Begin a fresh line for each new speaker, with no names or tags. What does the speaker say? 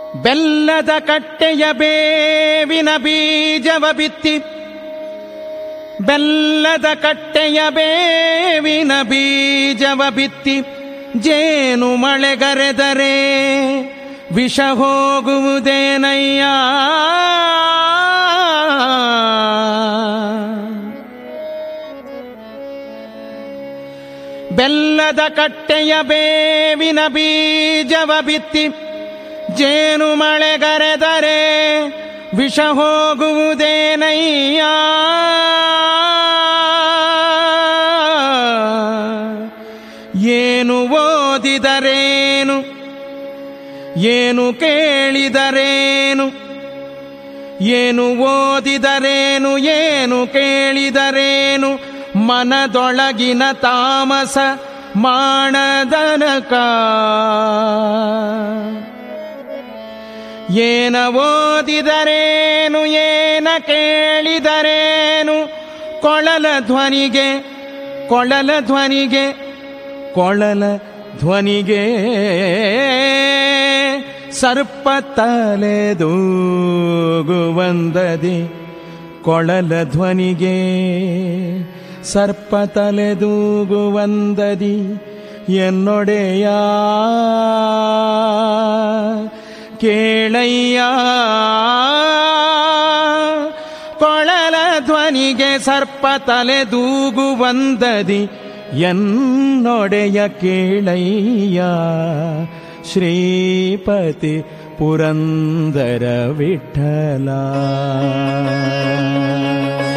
ಬೆಲ್ಲದ ಕಟ್ಟೆಯ ಬೇವಿನ ಬೀಜವ ಬಿತ್ತಿ ಬೆಲ್ಲದ ಕಟ್ಟೆಯ ಬೇವಿನ ಬೀಜವ ಬಿತ್ತಿ ಜೇನು ಮಳೆಗರೆದರೆ ವಿಷ ಹೋಗುವುದೇನಯ್ಯ ಬೆಲ್ಲದ ಕಟ್ಟೆಯ ಬೇವಿನ ಬೀಜವ ಬಿತ್ತಿ ಜೇನು ಮಳೆಗರೆದರೆ ವಿಷ ಹೋಗುವುದೇನಯ್ಯ ಏನು ಓದಿದರೇನು ಏನು ಕೇಳಿದರೇನು ಏನು ಓದಿದರೇನು ಏನು ಕೇಳಿದರೇನು ಮನದೊಳಗಿನ ತಾಮಸ ಮಾಡದನಕ ಏನ ಓದಿದರೇನು ಏನ ಕೇಳಿದರೇನು ಕೊಳಲ ಧ್ವನಿಗೆ ಕೊಳಲ ಧ್ವನಿಗೆ ಕೊಳಲ ಧ್ವನಿಗೆ ಸರ್ಪ ತಲೆದೂಗುವಂದದಿ ಕೊಳಲ ಧ್ವನಿಗೆ ಸರ್ಪ ತಲೆದೂಗುವಂದದಿ ಎನ್ನೊಡೆಯ ಕೇಳಯ್ಯ ಕೊಳಲ ಧ್ವನಿಗೆ ಸರ್ಪ ತಲೆದೂಗುವಂದದಿ ಎನ್ನೊಡೆಯ ಕೇಳಯ್ಯ ಶ್ರೀಪತಿ ಪುರಂದರ ವಿಠಲ